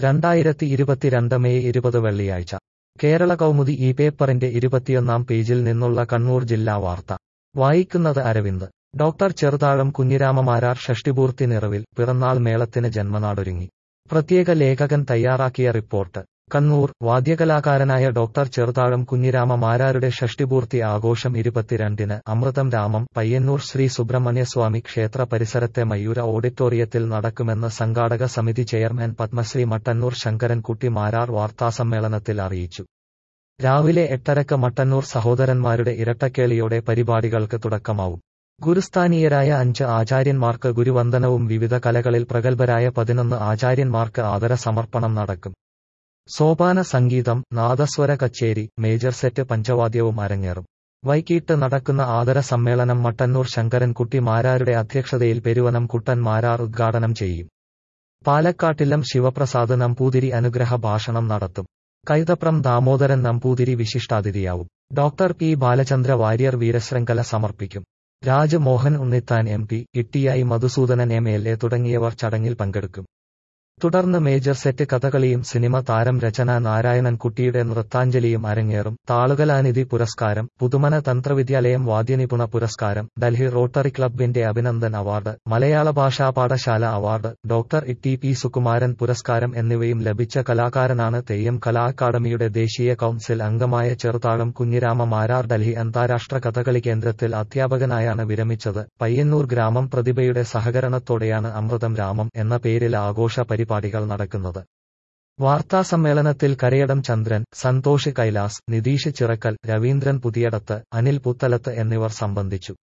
രണ്ടായിരത്തി ഇരുപത്തിരണ്ട് മെയ് ഇരുപത് വെള്ളിയാഴ്ച കേരള കൗമുദി ഈ പേപ്പറിന്റെ ഇരുപത്തിയൊന്നാം പേജിൽ നിന്നുള്ള കണ്ണൂർ ജില്ലാ വാർത്ത വായിക്കുന്നത് അരവിന്ദ് ഡോക്ടർ ചെറുതാഴം കുഞ്ഞിരാമമാരാർ ഷഷ്ടിപൂർത്തി നിറവിൽ പിറന്നാൾ മേളത്തിന് ജന്മനാടൊരുങ്ങി പ്രത്യേക ലേഖകൻ തയ്യാറാക്കിയ റിപ്പോർട്ട് കണ്ണൂർ വാദ്യകലാകാരനായ ഡോക്ടർ ചെറുതാഴം കുഞ്ഞിരാമ മാരാരുടെ ഷഷ്ടിപൂർത്തി ആഘോഷം ഇരുപത്തിരണ്ടിന് അമൃതം രാമം പയ്യന്നൂർ ശ്രീ സുബ്രഹ്മണ്യസ്വാമി ക്ഷേത്ര പരിസരത്തെ മയൂര ഓഡിറ്റോറിയത്തിൽ നടക്കുമെന്ന് സംഘാടക സമിതി ചെയർമാൻ പത്മശ്രീ മട്ടന്നൂർ ശങ്കരൻകുട്ടി മാരാർ വാർത്താസമ്മേളനത്തിൽ അറിയിച്ചു രാവിലെ എട്ടരക്ക് മട്ടന്നൂർ സഹോദരന്മാരുടെ ഇരട്ടക്കേളിയോടെ പരിപാടികൾക്ക് തുടക്കമാവും ഗുരുസ്ഥാനീയരായ അഞ്ച് ആചാര്യന്മാർക്ക് ഗുരുവന്ദനവും വിവിധ കലകളിൽ പ്രഗത്ഭരായ പതിനൊന്ന് ആചാര്യന്മാർക്ക് ആദര സമർപ്പണം നടക്കും സോപാന സംഗീതം നാദസ്വര കച്ചേരി മേജർ സെറ്റ് പഞ്ചവാദ്യവും അരങ്ങേറും വൈകിട്ട് നടക്കുന്ന ആദര സമ്മേളനം മട്ടന്നൂർ ശങ്കരൻകുട്ടി മാരാരുടെ അധ്യക്ഷതയിൽ പെരുവനം കുട്ടൻ മാരാർ ഉദ്ഘാടനം ചെയ്യും പാലക്കാട്ടിലം ശിവപ്രസാദ് നമ്പൂതിരി അനുഗ്രഹ ഭാഷണം നടത്തും കൈതപ്രം ദാമോദരൻ നമ്പൂതിരി വിശിഷ്ടാതിഥിയാവും ഡോക്ടർ പി ബാലചന്ദ്ര വാര്യർ വീരശൃംഖല സമർപ്പിക്കും രാജ്മോഹൻ ഉണ്ണിത്താൻ എം പി ഇട്ടിയായി മധുസൂദനൻ എം എൽ എ തുടങ്ങിയവർ ചടങ്ങിൽ പങ്കെടുക്കും തുടർന്ന് മേജർ സെറ്റ് കഥകളിയും സിനിമ താരം രചന നാരായണൻ കുട്ടിയുടെ നൃത്താഞ്ജലിയും അരങ്ങേറും താളുകലാനിധി പുരസ്കാരം പുതുമന തന്ത്രവിദ്യാലയം വാദ്യനിപുണ പുരസ്കാരം ഡൽഹി റോട്ടറി ക്ലബിന്റെ അഭിനന്ദൻ അവാർഡ് മലയാള ഭാഷാ പാഠശാല award doctor T P Sukumaran പുരസ്കാരം എന്നിവയും ലഭിച്ച കലാകാരനാണ് തെയ്യം കലാ അക്കാദമിയുടെ ദേശീയ കൌൺസിൽ അംഗമായ ചെറുതാഴം കുഞ്ഞിരാമ മാരാർ ഡൽഹി അന്താരാഷ്ട്ര കഥകളി കേന്ദ്രത്തിൽ അധ്യാപകനായാണ് വിരമിച്ചത് പയ്യന്നൂർ ഗ്രാമം പ്രതിഭയുടെ സഹകരണത്തോടെയാണ് അമൃതം രാമം എന്ന പേരിൽ ആഘോഷ പരിപാടികൾ നടക്കുന്നത് വാർത്താസമ്മേളനത്തിൽ കരയടം ചന്ദ്രൻ സന്തോഷ് കൈലാസ് നിതീഷ് ചിറക്കൽ രവീന്ദ്രൻ പുതിയടത്ത് അനിൽ പുത്തലത്ത് എന്നിവർ സംബന്ധിച്ചു